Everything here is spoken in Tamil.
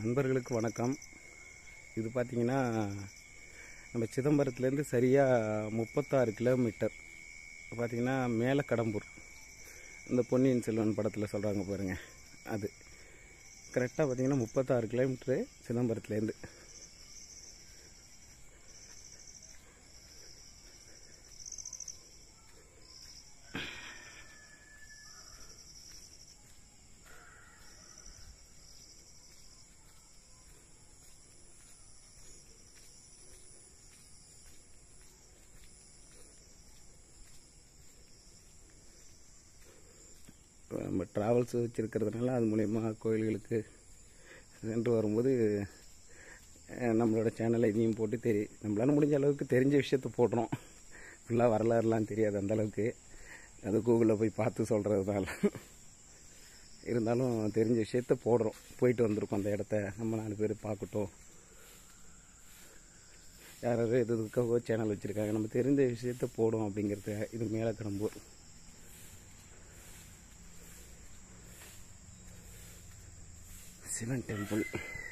நண்பர்களுக்கு வணக்கம் இது பார்த்திங்கன்னா நம்ம சிதம்பரத்துலேருந்து சரியாக முப்பத்தாறு கிலோமீட்டர் பார்த்திங்கன்னா மேலே கடம்பூர் இந்த பொன்னியின் செல்வன் படத்தில் சொல்கிறாங்க பாருங்கள் அது கரெக்டாக பார்த்திங்கன்னா முப்பத்தாறு கிலோமீட்ரு சிதம்பரத்துலேருந்து இப்போ நம்ம ட்ராவல்ஸ் வச்சுருக்கிறதுனால அது மூலயமா கோயில்களுக்கு சென்று வரும்போது அஹ், நம்மளோட சேனலை இதையும் போட்டு தெரி நம்மளால முடிஞ்ச அளவுக்கு தெரிஞ்ச விஷயத்த போடுறோம் ஃபுல்லாக வரலாறுலாம் தெரியாது அந்த அளவுக்கு அது கூகுளில் போய் பார்த்து சொல்கிறதுனால இருந்தாலும் தெரிஞ்ச விஷயத்த போடுறோம் போயிட்டு வந்திருக்கோம் அந்த இடத்த நம்ம நாலு பேர் பார்க்கட்டும் யார் யார் எது எதுக்காக சேனல் வச்சுருக்காங்க நம்ம தெரிஞ்ச விஷயத்த போடும் அப்படிங்கிறது இது மேலே கடம்பூர் சிவன் டெம்பிள்